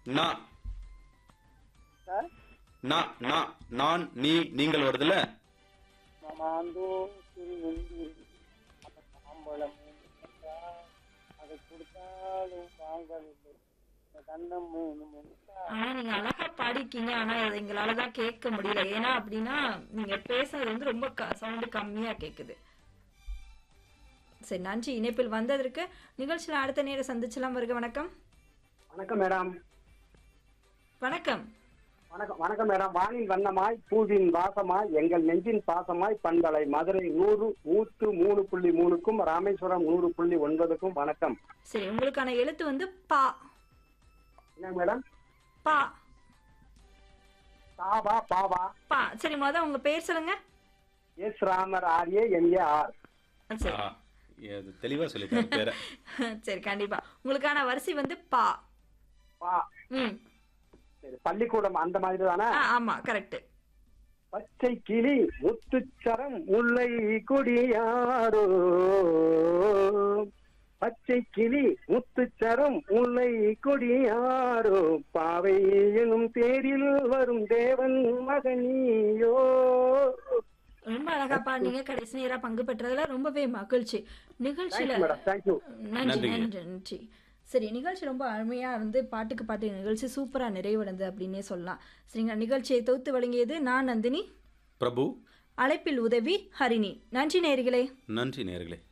நா சார் நா நா நான் நீ நீங்கள் வருதுல்ல மாமாந்தோ திருவெந்தி அந்த மாம்பழம் அதை கொடுத்தாலும் வாங்கவில்லை இந்த கண்ணம் வேணும் என்றால் ஆனா நீங்க அழகா பாடிருக்கீங்க ஆனா அதை எங்களால தான் கேட்க முடியல ஏன்னா அப்படின்னா நீங்க பேசுறது வந்து ரொம்ப சவுண்டு கம்மியா கேக்குது சரி நன்றி இணைப்பில் வந்ததற்கு நிகழ்ச்சியில அடுத்த நேரம் சந்திச்சலாம் வருக வணக்கம் வணக்கம் மேடம் வணக்கம் வணக்கம் வணக்கம் மேடம் வானின் வண்ணமாய் பூவின் வாசமாய் எங்கள் நெஞ்சின் பாசமாய் பண்பலை மதுரை நூறு நூற்று மூணு புள்ளி மூணுக்கும் ராமேஸ்வரம் நூறு புள்ளி ஒன்பதுக்கும் வணக்கம் சரி உங்களுக்கான எழுத்து வந்து பா என்ன மேடம் பா தாவா பாவா பா சரி முத உங்க பேர் சொல்லுங்க S Ramar RA MA R ஆ, சரி ஆ, இது தெளிவா சொல்லிட்டாரு பேர சரி கண்டிப்பா உங்களுக்கான வரிசை வந்து பா பா ம் சரி பள்ளிக்கூடம் அந்த மாதிரி தானே ஆ, ஆமா கரெக்ட் பச்சை கிளி முத்துச்சரம் முல்லை கொடியாரோ பச்சை கிளி முத்துச்சரம் முல்லை கொடியாரோ பாவை எனும் தேரில் வரும் தேவன் மகனியோ ரொம்ப அழகா பாடுனீங்க கடைசி நேரா பங்கு பெற்றதுல ரொம்பவே மகிழ்ச்சி நிகழ்ச்சியில தேங்க்ஸ் மேடம் தேங்க்யூ நன்றி நன்றிங்க. நன்றி நன்றி சரி நிகழ்ச்சி ரொம்ப அருமையா இருந்து பாட்டுக்கு பாட்டு நிகழ்ச்சி சூப்பரா நிறைவடைந்து அப்படின்னே சொல்லலாம் சரிங்களா நிகழ்ச்சியை தொகுத்து வழங்கியது நான் நந்தினி பிரபு அழைப்பில் உதவி ஹரிணி நன்றி நேயர்களே நன்றி நேர்களே